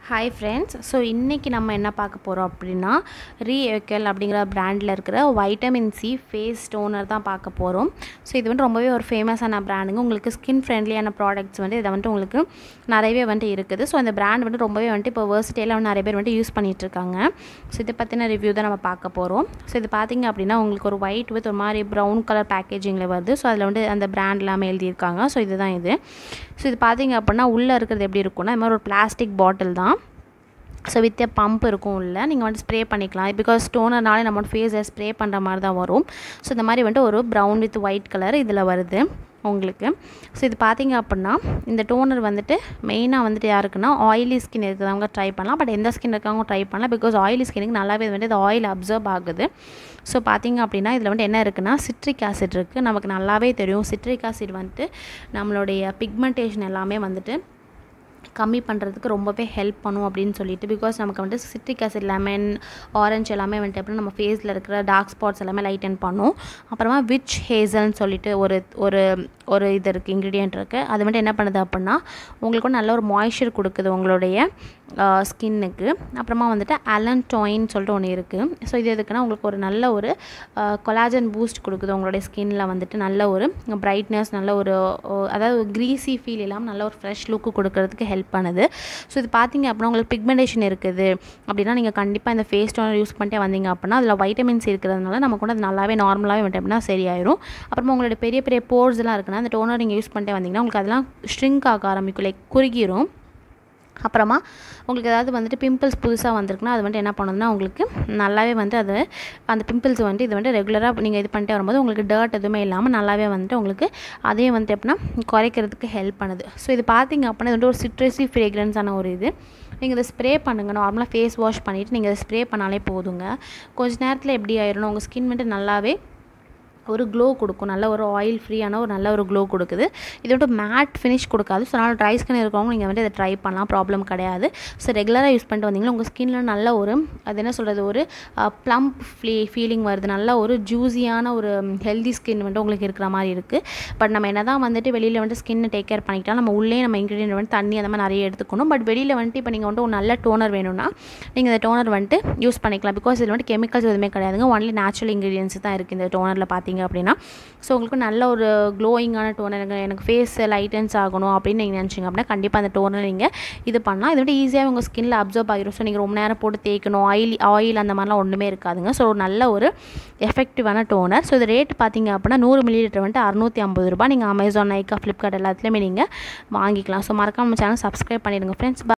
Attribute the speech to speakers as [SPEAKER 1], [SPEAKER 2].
[SPEAKER 1] hi friends so இன்றைக்கி நம்ம என்ன பார்க்க போகிறோம் அப்படின்னா ரீஎக்கல் அப்படிங்கிற பிராண்டில் இருக்கிற வைட்டமின் சி ஃபேஸ் டோனர் தான் பார்க்க போகிறோம் ஸோ இது வந்து ரொம்பவே ஒரு ஃபேமஸான பிராண்டுங்க உங்களுக்கு ஸ்கின் ஃப்ரெண்ட்லியான ப்ராடக்ட்ஸ் வந்து இதை வந்துட்டு உங்களுக்கு நிறையவே வந்துட்டு இருக்குது ஸோ அந்த பிராண்ட் வந்து ரொம்பவே வந்துட்டு இப்போ வேர்சிட்டியில் வந்து நிறைய பேர் வந்துட்டு யூஸ் பண்ணிகிட்டு இருக்காங்க ஸோ இதை பற்றின ரிவ்யூ தான் நம்ம பார்க்க போகிறோம் ஸோ இது பார்த்திங்க அப்படின்னா உங்களுக்கு ஒரு ஒயிட் வித் ஒரு மாதிரி ப்ரௌன் கலர் பேக்கேஜிங்கில் வருது ஸோ அதில் வந்து அந்த பிராண்ட் எல்லாமே எழுதியிருக்காங்க ஸோ இதுதான் இது ஸோ இது பார்த்திங்க அப்படின்னா உள்ளே இருக்கிறது எப்படி இருக்கும்னா இது மாதிரி ஒரு பிளாஸ்டிக் பாட்டில் தான் ஸோ வித் பம்ப் இருக்கும் உள்ள நீங்கள் வந்துட்டு ஸ்ப்ரே பண்ணிக்கலாம் பிகாஸ் டோனர்னாலே நம்ம ஃபேஸை ஸ்ப்ரே பண்ணுற மாதிரி தான் வரும் ஸோ இந்த மாதிரி வந்துட்டு ஒரு ப்ரௌன் வித் ஒயிட் கலர் இதில் வருது உங்களுக்கு ஸோ இது பார்த்தீங்க அப்படின்னா இந்த டோனர் வந்துட்டு மெயினாக வந்துட்டு யாருக்குன்னா ஆயிலி ஸ்கின் இருக்கிறவங்க ட்ரை பண்ணலாம் பட் எந்த ஸ்கின் இருக்கவங்க ட்ரை பண்ணலாம் பிகாஸ் ஆயிலி ஸ்கினுக்கு நல்லாவே வந்துட்டு இது ஆயில் அப்சர்வ் ஆகுது ஸோ பார்த்தீங்க அப்படின்னா இதில் வந்துட்டு என்ன இருக்குன்னா சிட்ரிக் ஆசிட் இருக்குது நமக்கு நல்லாவே தெரியும் சிட்ரிக் ஆசிட் வந்துட்டு நம்மளுடைய பிக்மெண்டேஷன் எல்லாமே வந்துட்டு கம்மி பண்ணுறதுக்கு ரொம்பவே ஹெல்ப் பண்ணும் அப்படின்னு சொல்லிட்டு பிகாஸ் நமக்கு வந்துட்டு சிட்ரிக் ஆசிட் லெமன் ஆரஞ்சு எல்லாமே வந்துட்டு அப்படின்னா நம்ம ஃபேஸில் இருக்கிற டார்க் ஸ்பாட்ஸ் எல்லாமே லைட்டன் பண்ணும் அப்புறமா விச் ஹேசல்னு சொல்லிட்டு ஒரு ஒரு ஒரு இது இருக்குது இன்க்ரீடியன்ட் இருக்குது அது வந்துட்டு என்ன பண்ணுது அப்படின்னா உங்களுக்கு வந்து நல்ல ஒரு மாய்ஸ்சர் கொடுக்குது உங்களுடைய ஸ்கின்னுக்கு அப்புறமா வந்துட்டு அலன் டாயின் சொல்லிட்டு ஒன்று இருக்குது ஸோ இது எதுக்குன்னா உங்களுக்கு ஒரு நல்ல ஒரு கொலாஜன் பூஸ்ட் கொடுக்குது உங்களுடைய ஸ்கின்னில் வந்துட்டு நல்ல ஒரு பிரைட்னஸ் நல்ல ஒரு அதாவது க்ரீஸி ஃபீல் இல்லாமல் நல்ல ஒரு ஃப்ரெஷ் லுக்கு கொடுக்கறதுக்கு ஹெல்ப் பண்ணுது ஸோ இது பார்த்தீங்க அப்படின்னா உங்களுக்கு பிக்மெண்டேஷன் இருக்குது அப்படின்னா நீங்கள் கண்டிப்பாக இந்த ஃபேஸ் டோனர் யூஸ் பண்ணிட்டே வந்தீங்க அப்படின்னா அதில் வைட்டமின்ஸ் இருக்கிறதுனால நமக்கு வந்து அது நல்லாவே நார்மலாகவே வந்துட்டு அப்படின்னா சரியாயிரும் அப்புறமா உங்களோட பெரிய பெரிய போர்ஸ்லாம் இருக்குன்னா அந்த டோனர் நீங்கள் யூஸ் பண்ணிட்டே வந்தீங்கன்னா உங்களுக்கு அதெல்லாம் ஷ்ரிங்க் ஆக ஆரம்பிக்கும் லைக் குறுகிரும் அப்புறமா உங்களுக்கு ஏதாவது வந்துட்டு பிம்பிள்ஸ் புதுசாக வந்திருக்குன்னா அது வந்துட்டு என்ன பண்ணுதுன்னா உங்களுக்கு நல்லாவே வந்து அது அந்த பிம்பிள்ஸ் வந்துட்டு இது வந்துட்டு ரெகுலராக நீங்கள் இது பண்ணிட்டே வரும்போது உங்களுக்கு டர்ட் எதுவுமே இல்லாமல் நல்லாவே வந்துட்டு உங்களுக்கு அதே வந்துட்டு எப்படின்னா குறைக்கிறதுக்கு ஹெல்ப் பண்ணுது ஸோ இது பார்த்தீங்க அப்படின்னா இது வந்து ஒரு சிட்ரஸி ஃப்ரேக்ரன்ஸான ஒரு இது நீங்கள் இதை ஸ்ப்ரே பண்ணுங்கள் நார்மலாக ஃபேஸ் வாஷ் பண்ணிவிட்டு நீங்கள் இதை ஸ்ப்ரே பண்ணாலே போதுங்க கொஞ்ச நேரத்தில் எப்படி ஆயிடணும் உங்கள் ஸ்கின் வந்துட்டு நல்லாவே ஒரு க்ளோ கொடுக்கும் நல்ல ஒரு ஆயில் ஃப்ரீயான ஒரு நல்ல ஒரு க்ளோ கொடுக்குது இது வந்துட்டு மேட் ஃபினிஷ் கொடுக்காது ஸோ அதனால் ட்ரை ஸ்கின் இருக்கவங்க நீங்கள் வந்து இதை ட்ரை பண்ணலாம் ப்ராப்ளம் கிடையாது ஸோ ரெகுலராக யூஸ் பண்ணிட்டு வந்தீங்கன்னா உங்கள் ஸ்கின்னில் நல்ல ஒரு அது என்ன சொல்கிறது ஒரு ப்ளம்ப் ஃப்ளீ ஃபீலிங் வருது நல்ல ஒரு ஜூஸியான ஒரு ஹெல்தி ஸ்கின் வந்துட்டு உங்களுக்கு இருக்கிற மாதிரி இருக்குது பட் நம்ம என்ன தான் வந்துட்டு வெளியில் வந்துட்டு ஸ்கின்னை டேக் கேர் பண்ணிக்கிட்டாலும் நம்ம உள்ளே நம்ம இன்க்ரீடியன்ட் வந்துட்டு தண்ணி அந்த மாதிரி நிறைய எடுத்துக்கணும் பட் வெளியில் வந்துட்டு இப்போ நீங்கள் வந்துட்டு ஒரு நல்ல டோனர் வேணும்னா நீங்கள் இந்த டோனர் வந்துட்டு யூஸ் பண்ணிக்கலாம் பிகாஸ் இதில் வந்துட்டு கெமிக்கல்ஸ் எதுவுமே கிடையாதுங்க ஒன்லி நேச்சுரல் இன்க்ரீடியன்ஸ் தான் இருக்குது இந்த டோனரில் பார்த்தீங்க அப்படின்னா ஸோ உங்களுக்கு நல்ல ஒரு க்ளோயிங்கான டோனர் எனக்கு எனக்கு ஃபேஸ் லைட்டன்ஸ் ஆகணும் அப்படின்னு நீங்கள் நினச்சிங்க அப்படின்னா கண்டிப்பாக அந்த டோனர் நீங்கள் இது பண்ணலாம் இது வந்து ஈஸியாக உங்கள் ஸ்கின்னில் அப்சர்வ் ஆகிரும் ஸோ நீங்கள் ரொம்ப நேரம் போட்டு தேய்க்கணும் ஆயில் ஆயில் அந்த மாதிரிலாம் ஒன்றுமே இருக்காதுங்க ஸோ நல்ல ஒரு எஃபெக்டிவான டோனர் ஸோ இது ரேட் பார்த்தீங்க அப்படின்னா நூறு மில்லி லிட்டர் வந்துட்டு அறுநூற்றி ஐம்பது ரூபாய் நீங்கள் அமேசான் நைக்கா ஃப்ளிப்கார்ட் எல்லாத்துலேயுமே நீங்கள் வாங்கிக்கலாம் ஸோ மறக்காம சேனல் சப்ஸ்கிரைப் பண்ணிடுங்க ஃப்ரெண்ட்ஸ்